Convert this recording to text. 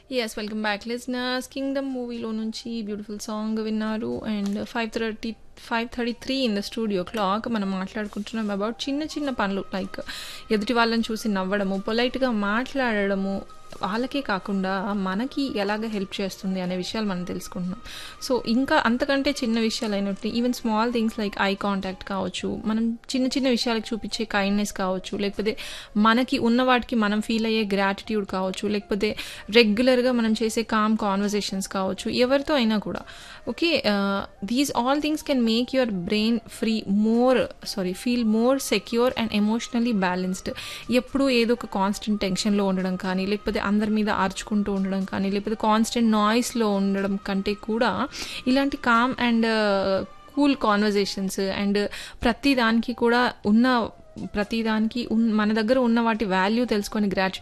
yes welcome back listeners Kingdom మూవీలో నుంచి beautiful song విన్నారు and five thirty five thirty three in the studio clock మనం మాట్లాడుకుంటున్నాం about చిన్న చిన్న పనులు లైక్ ఎదుటి వాళ్ళని చూసి నవ్వడము పొలైట్గా మాట్లాడడము వాళ్ళకే కాకుండా మనకి ఎలాగ హెల్ప్ చేస్తుంది అనే విషయాలు మనం తెలుసుకుంటున్నాం సో ఇంకా అంతకంటే చిన్న విషయాలు అయినట్టు even small things like eye contact కావచ్చు మనం చిన్న చిన్న విషయాలకు చూపించే కైండ్నెస్ కావచ్చు లేకపోతే మనకి ఉన్న వాటికి మనం ఫీల్ అయ్యే గ్రాటిట్యూడ్ కావచ్చు లేకపోతే రెగ్యులర్గా మనం చేసే కామ్ కాన్వర్జేషన్స్ కావచ్చు ఎవరితో అయినా కూడా okay these all things can make your brain free more sorry feel more secure and emotionally balanced ఎప్పుడూ ఏదో ఒక కాన్స్టెంట్ టెన్షన్లో ఉండడం కానీ లేకపోతే అందరి మీద అరుచుకుంటూ ఉండడం కానీ లేకపోతే కాన్స్టెంట్ నాయిస్లో ఉండడం కంటే కూడా ఇలాంటి calm and cool conversations and ప్రతి దానికి కూడా ఉన్న ప్రతిదానికి ఉన్ మన దగ్గర ఉన్న వాటి వాల్యూ తెలుసుకొని గ్రాటి